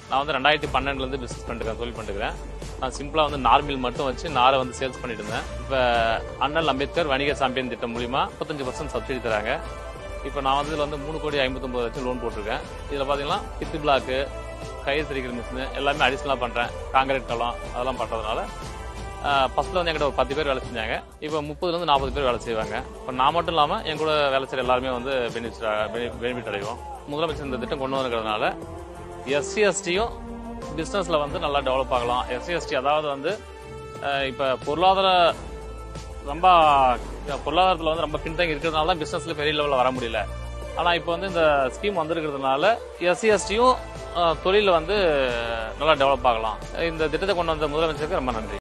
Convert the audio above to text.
நான் வந்து ரெண்டாயிரத்தி பன்னெண்டுலேருந்து பிஸ்னஸ் பண்ணிருக்கேன் தொழில் பண்ணிருக்கேன் நான் சிம்பிளாக வந்து நார்மில் மட்டும் வச்சு நாரை வந்து சேல்ஸ் பண்ணிட்டு இருந்தேன் இப்போ அண்ணல் அம்பேத்கர் வணிக சாம்பியன் திட்டம் மூலிமா முப்பத்தஞ்சு பர்சன்ட் சப்சிடி தராங்க இப்போ நான் வந்து இதில் வந்து மூணு கோடி ஐம்பத்தொம்பது லட்சம் லோன் போட்டிருக்கேன் இதில் பார்த்தீங்கன்னா பித்து பிளாக்கு கயிறு திரிக்கிற மிஷின் எல்லாமே அடிஷ்னலாக பண்ணுறேன் காங்கிரீட் கலம் அதெல்லாம் பண்ணுறதுனால ஃபர்ஸ்ட்ல வந்து என்கிட்ட ஒரு பத்து பேர் வேலை செஞ்சாங்க இப்போ முப்பதுலேருந்து நாற்பது பேர் வேலை செய்வாங்க இப்போ நான் மட்டும் இல்லாமல் என் கூட வேலை செய்கிற எல்லாருமே வந்து பெனிஃபிட் பெனிஃபிட் அடைவோம் முதலமைச்சர் இந்த திட்டம் கொண்டு வந்திருக்கிறதுனால எஸ்சி எஸ்டியும் பிஸ்னஸில் வந்து நல்லா டெவலப் ஆகலாம் எஸ்சி எஸ்டி அதாவது வந்து அஹ், இப்போ பொருளாதார ரொம்ப பொருளாதாரத்தில் வந்து ரொம்ப பின்தங்கி இருக்கிறதுனால தான் பிஸ்னஸில் பெரிய லெவலில் வர முடியல ஆனால் இப்போ வந்து இந்த ஸ்கீம் வந்திருக்கிறதுனால எஸ்சி எஸ்டியும் தொழிலில் வந்து நல்லா டெவலப் ஆகலாம் இந்த திட்டத்தை கொண்டு வந்த முதலமைச்சருக்கு ரொம்ப நன்றி